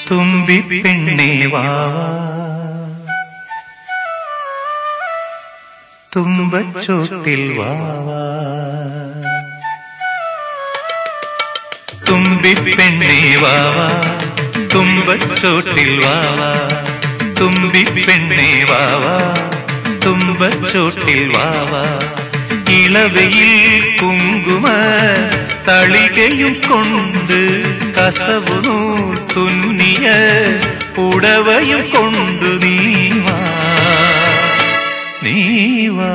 തുമ്പി പെണ്ണേ വാവാ തുമ്പച്ചോട്ടിൽ വാവാ തുമ്പി പെണ്ണേ വാവാ തുമ്പച്ചോട്ടിൽ വാവാ തുമ്പി പെണ്ണേ വാവാ തുമ്പച്ചോട്ടിൽ വാവാ ഇളവയിൽ കുങ്കുമ തളികയും കൊണ്ട് കസവു നൂൽ തുന്നിയ പുടവയും കൊണ്ടു നീവാ നീവാ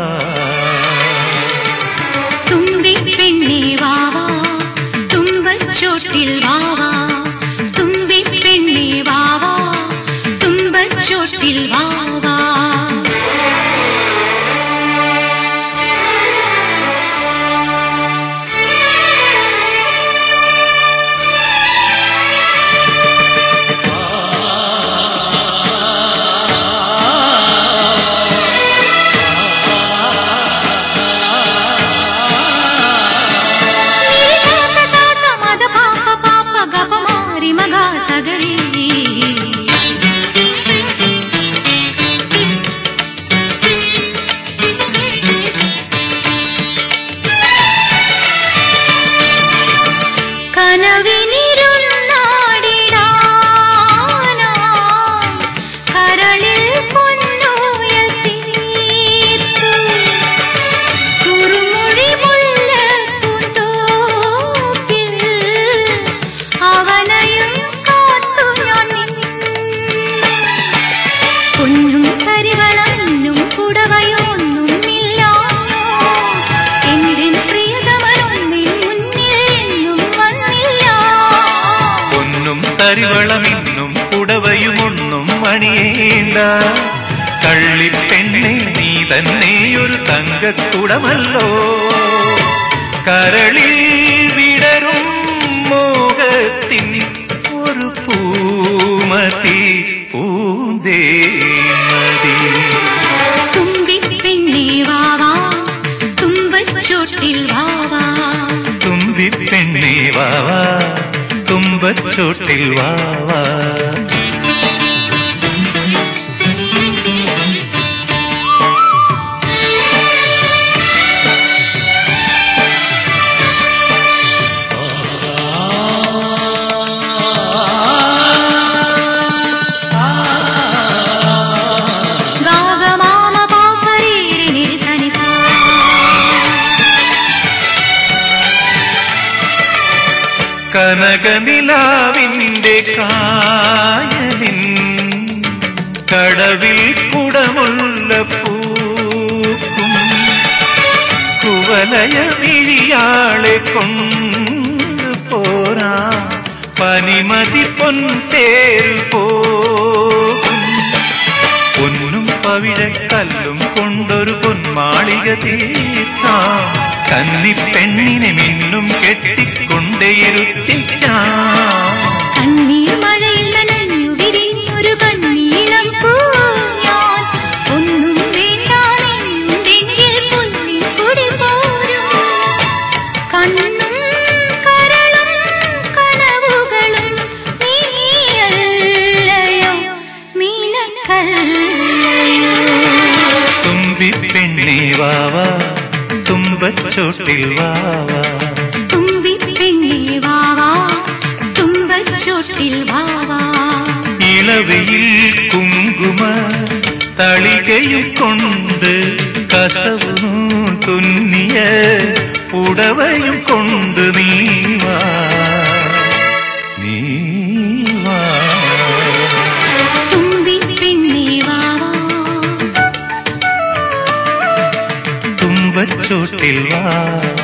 തുമ്പി പെണ്ണേ വാവാ തുമ്പച്ചോട്ടിൽ വാവാ തുമ്പി പെണ്ണേ വാവാ തുമ്പച്ചോട്ടിൽ വാവാ మద పాప పాప గప మారి మగ సగరి കനവിനിരുന്നാടിടാനാ കരളിൽ പൊന്നുയൽ തീർത്തു കുറുമുഴി മുല്ലപ്പൂന്തോപ്പിൽ അവനയും കാത്തു ഞാൻ നിന്നു. പൊന്നും കരിവളന്നും പുടവയൊന്നുമില്ലാഞ്ഞോ എന്റെ പ്രിയതമനൊന്നിൻ മുന്നിൽ എന്നും വന്നില്ല പൊന്നും തരിവളമിന്നും പുടവയുമൊന്നും മണിയേണ്ട കള്ളിപ്പെണ്ണെ നീ തന്നെ ഒരു തങ്കക്കുടമല്ലോ കരളിൽ വിടരും മോഹത്തിൻ ഒരു പൂമതി പൂന്തേമതി തുമ്പി പെണ്ണേ വാവാ തുമ്പച്ചോട്ടിൽ വാവാ തുമ്പി പെണ്ണേ വാവാ തുമ്പച്ചോട്ടിൽ വാവാ ഗാഗമാമ പാപ്പരീരി നിരിസനിസാ കനകനിലാവിന്റെ കായലിൻ കടവിൽ കുടമുള്ള പൂക്കും കുവലയ മിഴിയാളെ കൊണ്ട് പോരാ പനിമതി പൊൻതേർ പോകും പൊന്നും പവിഴക്കല്ലും കൊണ്ടൊരു പൊന്മാളിക തീർക്കാം കന്നിപ്പെണ്ണിനെ മിന്നും കെട്ടിക്കൊണ്ടേയിരുത്തിക്കാം കണ്ണീർ മഴയിൽ നനഞ്ഞു വിരിഞ്ഞൊരു കണ്ണീളം പൂ ഞാൻ ഒന്നും വേണ്ടാണെന്നുണ്ടെങ്കിൽ പൊന്നിൻ കൊടി പോരും കണ്ണും കരളും കനവുകളും നീയല്ലയോ നീലക്കല്ലയോ തുമ്പി പെണ്ണേ വാവാ തുമ്പച്ചോട്ടിൽ വാവാ തുമ്പി പെണ്ണേ വാവാ തുമ്പച്ചോട്ടിൽ വാവാ ഇളവയിൽ കുങ്കുമ തളികയും കൊണ്ട് കസവും തുന്നിയ പുടവയും കൊണ്ട് നീവാ നീവാ തുമ്പി പെണ്ണേ വാവാ തുമ്പച്ചോട്ടിൽ വാ